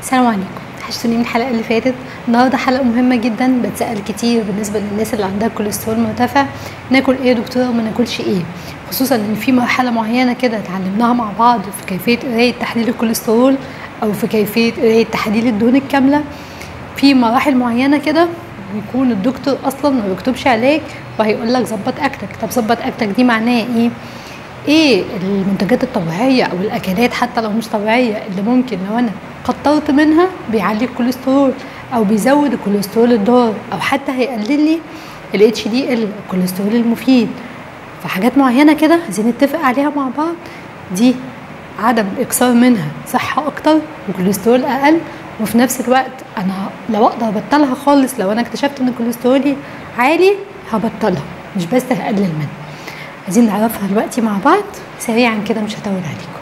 السلام عليكم وحشتوني من الحلقه اللي فاتت النهارده حلقه مهمه جدا بتسال كتير بالنسبه للناس اللي عندها كوليسترول مرتفع ناكل ايه يا دكتوره وما ناكلش ايه خصوصا ان في مرحله معينه كده اتعلمناها مع بعض في كيفيه قرايه تحليل الكوليسترول او في كيفيه قرايه تحاليل الدهون الكامله في مراحل معينه كده بيكون الدكتور اصلا ما بيكتبش علاج وهيقول لك ظبط اكلك طب ظبط اكلك دي معناها ايه ايه المنتجات الطبيعيه او الاكلات حتى لو مش طبيعيه اللي ممكن لو انا كترت منها بيعلي الكوليسترول او بيزود الكوليسترول الضار او حتى هيقلل لي الاتش دي ال الكوليسترول المفيد فحاجات معينه كده عايزين نتفق عليها مع بعض دي عدم الاكثار منها صحه اكتر وكوليسترول اقل وفي نفس الوقت انا لو اقدر ابطلها خالص لو انا اكتشفت ان كوليسترولي عالي هبطلها مش بس هقلل منها عايزين نعرفها دلوقتي مع بعض سريعا كده مش هطول عليكم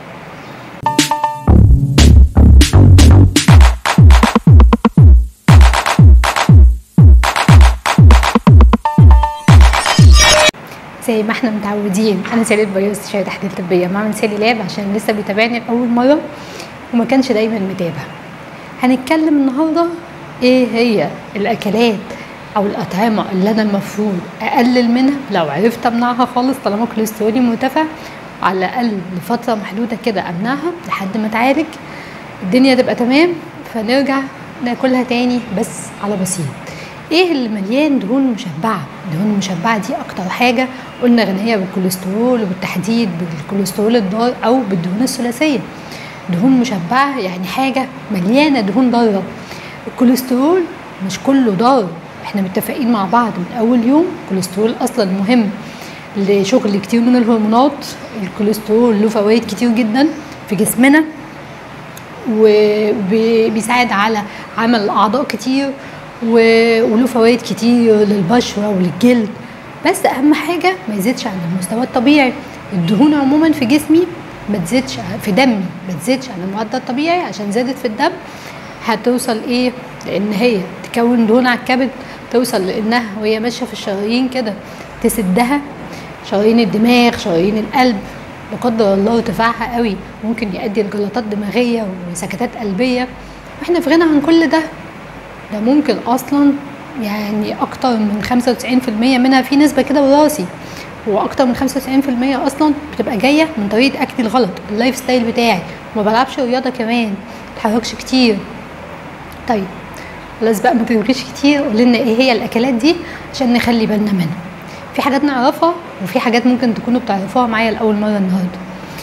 زي ما احنا متعودين انا سالت بيو استشاري تحليل طبيه معمل سالي لاب عشان لسه بيتابعني لاول مره وما كانش دايما متابع هنتكلم النهارده ايه هي الاكلات او الاطعمه اللي انا المفروض اقلل منها لو عرفت امنعها خالص طالما كوليسترولي مرتفع على الاقل لفتره محدوده كده امنعها لحد ما اتعالج الدنيا تبقى تمام فنرجع ناكلها تاني بس على بسيط ايه اللي مليان دهون مشبعه الدهون المشبعه دي اكتر حاجه قلنا غنيه بالكوليسترول وبالتحديد بالكوليسترول الضار او بالدهون الثلاثيه دهون مشبعه يعني حاجه مليانه دهون ضاره الكوليسترول مش كله ضار احنا متفقين مع بعض من اول يوم الكوليسترول اصلا مهم لشغل كتير من الهرمونات الكوليسترول له فوائد كتير جدا في جسمنا وبيساعد على عمل اعضاء كتير وله فوائد كتير للبشره وللجلد بس اهم حاجه ما يزيدش عن المستوى الطبيعي الدهون عموما في جسمي ما تزيدش في دمي ما تزيدش عن المعدل الطبيعي عشان زادت في الدم هتوصل ايه لان هي تكون دهون على الكبد توصل لانها وهي ماشيه في الشرايين كده تسدها شرايين الدماغ شرايين القلب لا قدر الله ارتفاعها قوي ممكن يؤدي لجلطات دماغيه وسكتات قلبيه واحنا في غنى عن كل ده ده ممكن اصلا يعني اكتر من 95% منها في نسبه كده وراثي واكتر من 95% اصلا بتبقى جايه من طريقه اكلي الغلط اللايف ستايل بتاعي وما بلعبش رياضه كمان ما بتحركش كتير طيب خلاص بقى ما ترغيش كتير قول لنا ايه هي الاكلات دي عشان نخلي بالنا منها في حاجات نعرفها وفي حاجات ممكن تكونوا بتعرفوها معايا لاول مره النهارده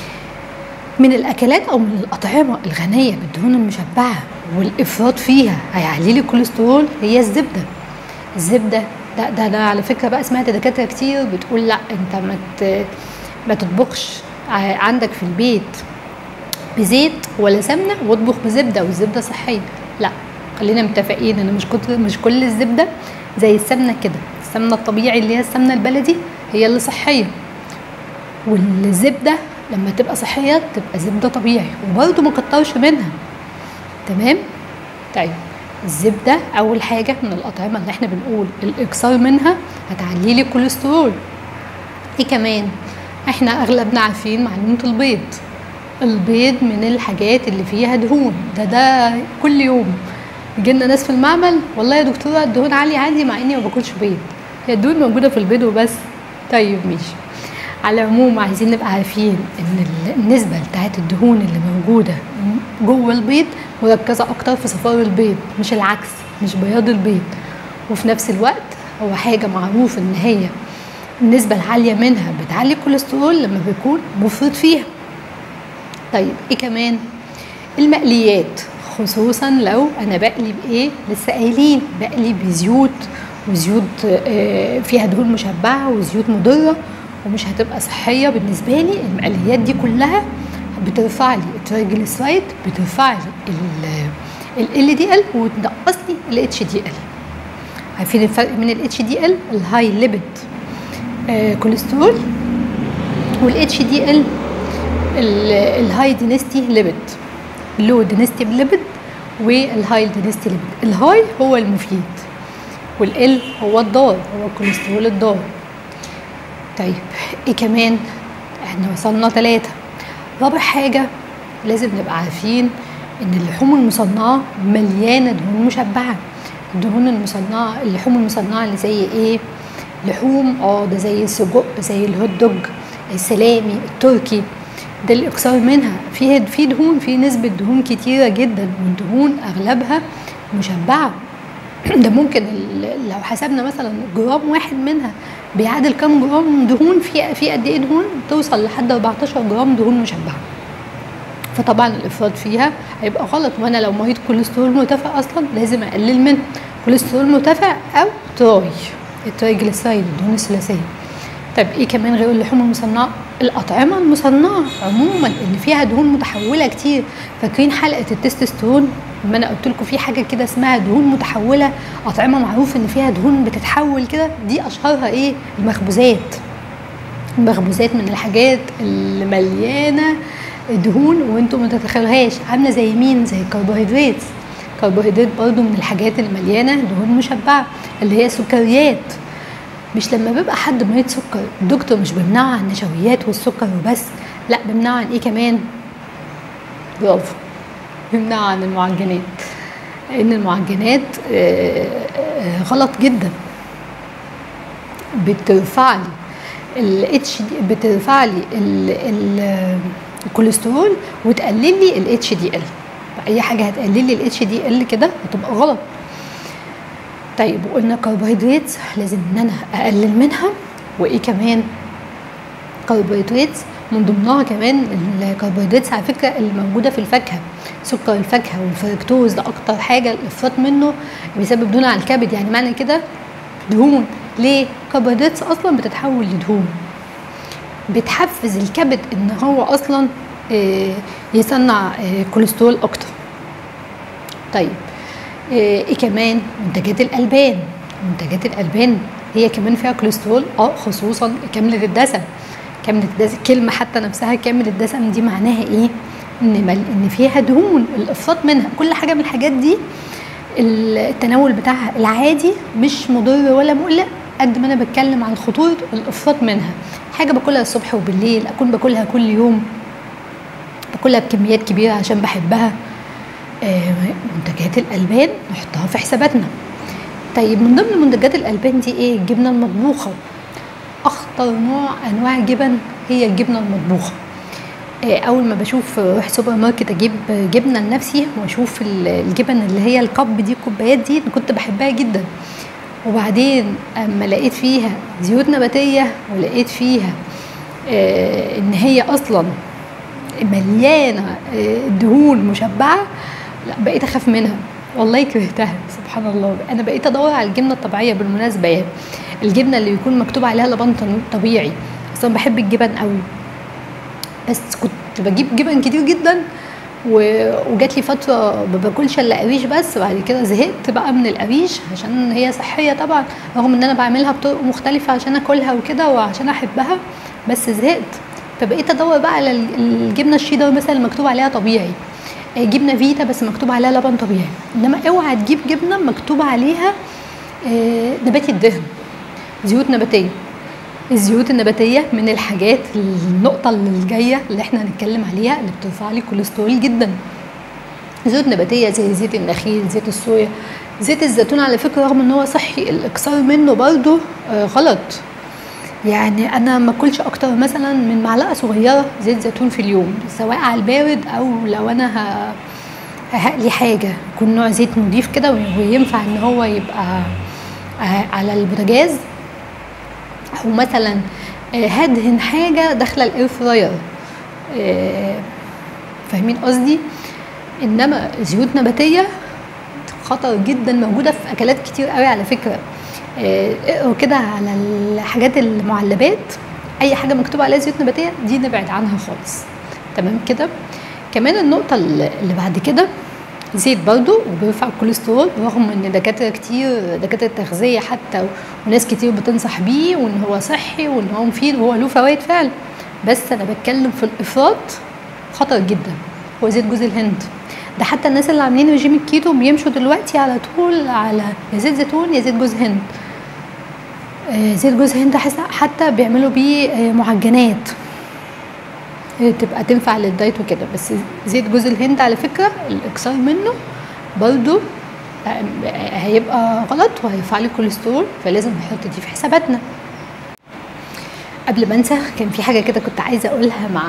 من الاكلات او من الاطعمه الغنيه بالدهون المشبعه والافراط فيها هيعلي لي الكوليسترول هي الزبده الزبده ده ده انا على فكره بقى سمعت دكاتره كتير بتقول لا انت ما ما تطبخش عندك في البيت بزيت ولا سمنه واطبخ بزبده والزبده صحيه لا خلينا متفقين ان مش كتر مش كل الزبده زي السمنه كده السمنه الطبيعي اللي هي السمنه البلدي هي اللي صحيه والزبده لما تبقى صحيه تبقى زبده طبيعي وبرده ما كترش منها تمام طيب الزبده اول حاجه من الاطعمه اللي احنا بنقول الاكثار منها هتعلي لي الكوليسترول ايه كمان احنا اغلبنا عارفين معلومه البيض البيض من الحاجات اللي فيها دهون ده ده كل يوم يجيلنا ناس في المعمل والله يا دكتوره الدهون عاليه عندي مع اني ما باكلش بيض هي الدهون موجوده في البيض وبس طيب ماشي على العموم عايزين نبقى عارفين ان النسبه بتاعت الدهون اللي موجوده جوه البيض مركزه اكتر في صفار البيض مش العكس مش بياض البيض وفي نفس الوقت هو حاجه معروف ان هي النسبه العاليه منها بتعلي الكوليسترول لما بيكون مفرط فيها طيب ايه كمان المقليات خصوصا لو انا بقلي بايه لسه قايلين بقلي بزيوت وزيوت فيها دهون مشبعه وزيوت مضره ومش هتبقى صحيه بالنسبه لي المقليات دي كلها بترفع لي الترايجليسرايد بترفع لي ال دي ال وتنقص لي الاتش دي ال عارفين الفرق بين الاتش دي ال الهاي ليبيد كوليسترول والاتش دي ال الهاي دينستي ليبيد اللو دينستي ليبيد والهاي دينستي ليبيد الهاي هو المفيد والال هو الضار هو الكوليسترول الضار طيب ايه كمان احنا وصلنا ثلاثة رابع حاجة لازم نبقى عارفين ان اللحوم المصنعه مليانه دهون مشبعه الدهون المصنعه اللحوم المصنعه اللي زي ايه لحوم اه ده زي السجق زي الهوت دوج السلامي التركي ده الاكثار منها فيها في دهون في نسبه دهون كتيره جدا والدهون اغلبها مشبعه ده ممكن ال- لو حسبنا مثلا جرام واحد منها بيعادل كام جرام دهون في في قد ايه دهون توصل لحد 14 جرام دهون مشبعه فطبعا الافراط فيها هيبقى غلط وانا لو مريض كوليسترول مرتفع اصلا لازم اقلل منه كوليسترول مرتفع او تراي الترايجليسرايد الدهون الثلاثيه طب ايه كمان غير اللحوم المصنعه الاطعمه المصنعه عموما اللي فيها دهون متحوله كتير فاكرين حلقه التستوستيرون لما انا قلت لكم في حاجه كده اسمها دهون متحوله اطعمه معروف ان فيها دهون بتتحول كده دي اشهرها ايه المخبوزات المخبوزات من الحاجات اللي مليانه دهون وانتم ما تتخيلوهاش عامله زي مين زي الكربوهيدرات الكربوهيدرات برضو من الحاجات اللي مليانه دهون مشبعه اللي هي سكريات مش لما بيبقى حد مريض سكر الدكتور مش بيمنعه عن النشويات والسكر وبس لا بيمنعه عن ايه كمان برافو بيمنعه عن المعجنات ان المعجنات آه، آه، غلط جدا بترفع لي الاتش دي بترفع لي ال- ال- الكوليسترول وتقلل لي الاتش دي ال اي حاجه هتقلل لي الاتش دي ال كده هتبقى غلط طيب وقلنا كربوهيدرات لازم ان انا اقلل منها وايه كمان كربوهيدرات من ضمنها كمان الكربوهيدرات على فكره اللي موجوده في الفاكهه سكر الفاكهه والفركتوز ده اكتر حاجه الافراط منه بيسبب دهون على الكبد يعني معنى كده دهون ليه كربوهيدرات اصلا بتتحول لدهون بتحفز الكبد ان هو اصلا آه، يصنع آه، كوليسترول اكتر طيب آه، ايه كمان منتجات الالبان منتجات الالبان هي كمان فيها كوليسترول اه خصوصا كامله الدسم كامله الدسم كلمه حتى نفسها كامل الدسم دي معناها ايه ان مل ان فيها دهون الافراط منها كل حاجه من الحاجات دي التناول بتاعها العادي مش مضر ولا مقلق قد ما انا بتكلم عن خطوره الافراط منها حاجه باكلها الصبح وبالليل اكون باكلها كل يوم باكلها بكميات كبيره عشان بحبها آه، منتجات الالبان نحطها في حساباتنا طيب من ضمن منتجات الالبان دي ايه الجبنه المطبوخه اخطر نوع انواع جبن هي الجبنه المطبوخه آه، اول ما بشوف اروح سوبر ماركت اجيب جبنه لنفسي واشوف ال- الجبن اللي هي الكب دي الكوبايات دي أنا كنت بحبها جدا وبعدين اما لقيت فيها زيوت نباتيه ولقيت فيها آه، ان هي اصلا مليانه آه، دهون مشبعه لا بقيت اخاف منها والله كرهتها سبحان الله انا بقيت ادور على الجبنه الطبيعيه بالمناسبه يعني الجبنه اللي يكون مكتوب عليها لبن طبيعي اصلا بحب الجبن قوي بس كنت بجيب جبن كتير جدا و- وجات لي فتره ما باكلش الا قريش بس بعد كده زهقت بقى من القريش عشان هي صحيه طبعا رغم ان انا بعملها بطرق مختلفه عشان اكلها وكده وعشان احبها بس زهقت فبقيت ادور بقى على ال- الجبنه الشيدر مثلا اللي مكتوب عليها طبيعي آه، جبنه فيتا بس مكتوب عليها لبن طبيعي انما اوعى تجيب جبنه مكتوب عليها آه، نباتي الدهن زيوت نباتيه الزيوت النباتيه من الحاجات النقطه اللي جايه اللي احنا هنتكلم عليها اللي بترفع لي كوليسترول جدا زيوت نباتيه زي زيت النخيل زيت الصويا زيت الزيتون على فكره رغم ان هو صحي الاكثار منه برضه آه غلط يعني انا ما اكلش اكتر مثلا من معلقه صغيره زيت زيتون في اليوم سواء على البارد او لو انا ه... هقلي حاجه يكون نوع زيت نضيف كده وينفع ان هو يبقى آه، على البوتاجاز او مثلا آه، هدهن حاجه داخله الاير فراير آه، فاهمين قصدي انما زيوت نباتيه خطر جدا موجوده في اكلات كتير قوي على فكره آه، اقروا كده على الحاجات المعلبات اي حاجه مكتوب عليها زيوت نباتيه دي نبعد عنها خالص تمام كده كمان النقطه اللي اللي بعد كده زيت برضو وبيرفع الكوليسترول رغم ان دكاتره كتير دكاتره التغذيه حتى وناس كتير بتنصح بيه وان هو صحي وان هو مفيد وهو له فوائد فعلا بس انا بتكلم في الافراط خطر جدا هو زيت جوز الهند ده حتى الناس اللي عاملين رجيم الكيتو بيمشوا دلوقتي على طول على يا زيت زيتون يا زيت جوز هند آه، زيت جوز هند حس- حتى بيعملوا بيه آه، معجنات تبقى تنفع للدايت وكده بس زيت جوز الهند على فكره الاكثار منه برضو هيبقى غلط وهيرفع لي الكوليسترول فلازم نحط دي في حساباتنا قبل ما انسى كان في حاجه كده كنت عايزه اقولها مع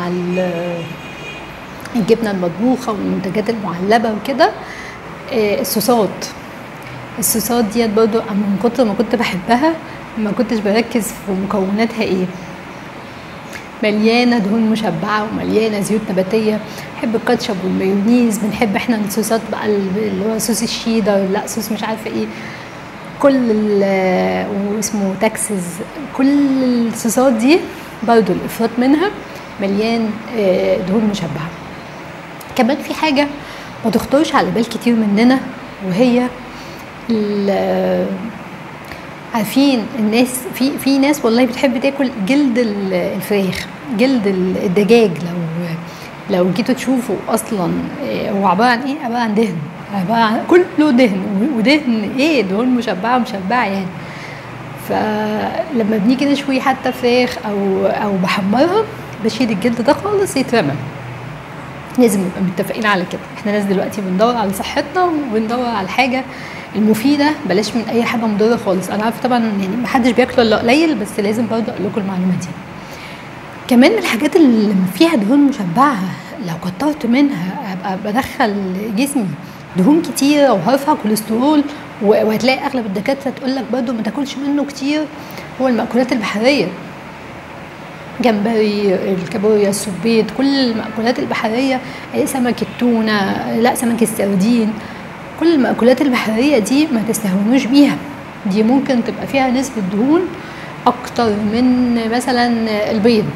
الجبنه المطبوخه والمنتجات المعلبه وكده الصوصات الصوصات ديت برضو من كتر ما كنت بحبها ما كنتش بركز في مكوناتها ايه مليانه دهون مشبعه ومليانه زيوت نباتيه بحب الكاتشب والمايونيز بنحب احنا الصوصات بقى اللي هو صوص الشيدر لا صوص مش عارفه ايه كل واسمه تاكسز كل الصوصات دي برضو الافراط منها مليان دهون مشبعه كمان في حاجه ما تخطرش على بال كتير مننا وهي عارفين الناس في في ناس والله بتحب تاكل جلد الفراخ جلد الدجاج لو لو جيتوا تشوفوا اصلا هو عباره عن ايه عباره عن دهن عباره عن كله دهن ودهن ايه دهون مشبعه مشبعه يعني فلما بنيجي نشوي حتى فراخ او او بحمرها بشيل الجلد ده خالص يترمى لازم نبقى متفقين على كده احنا ناس دلوقتي بندور على صحتنا وبندور على الحاجه المفيده بلاش من اي حاجه مضره خالص انا عارفه طبعا يعني ما حدش بياكل الا قليل بس لازم برضه اقول لكم المعلومه دي كمان من الحاجات اللي فيها دهون مشبعه لو كترت منها ابقى بدخل جسمي دهون كتيره وهرفع كوليسترول وهتلاقي اغلب الدكاتره تقول لك برضه ما تاكلش منه كتير هو المأكولات البحريه جمبري الكابوريا السبيط كل المأكولات البحرية سمك التونة لا سمك السردين كل المأكولات البحرية دي ما تستهونوش بيها دي ممكن تبقى فيها نسبة دهون أكتر من مثلا البيض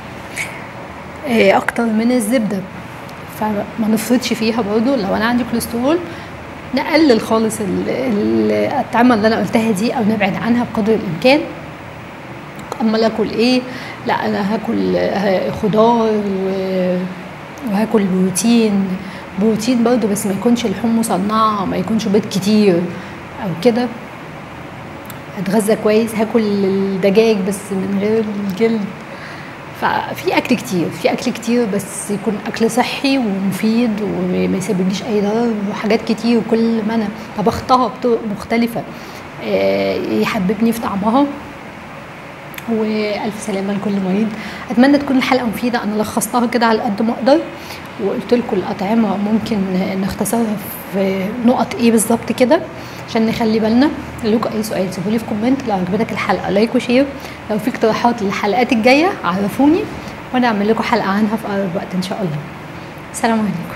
أكتر من الزبدة فما نفرطش فيها برضو لو أنا عندي كوليسترول نقلل خالص الطعمة اللي أنا قلتها دي أو نبعد عنها بقدر الإمكان امال اكل ايه لا انا هاكل خضار وهاكل بروتين بروتين برضو بس ما يكونش لحوم مصنعه ما يكونش بيض كتير او كده اتغذى كويس هاكل الدجاج بس من غير الجلد ففي اكل كتير في اكل كتير بس يكون اكل صحي ومفيد وما يسببليش اي ضرر وحاجات كتير كل ما انا طبختها بطرق مختلفه يحببني في طعمها والف سلامه لكل مريض اتمنى تكون الحلقه مفيده انا لخصتها كده على قد ما اقدر وقلت لكم الاطعمه ممكن نختصرها في نقط ايه بالظبط كده عشان نخلي بالنا لكم اي سؤال سيبوا لي في كومنت لو عجبتك الحلقه لايك وشير لو في اقتراحات للحلقات الجايه عرفوني وانا اعمل لكم حلقه عنها في اقرب وقت ان شاء الله سلام عليكم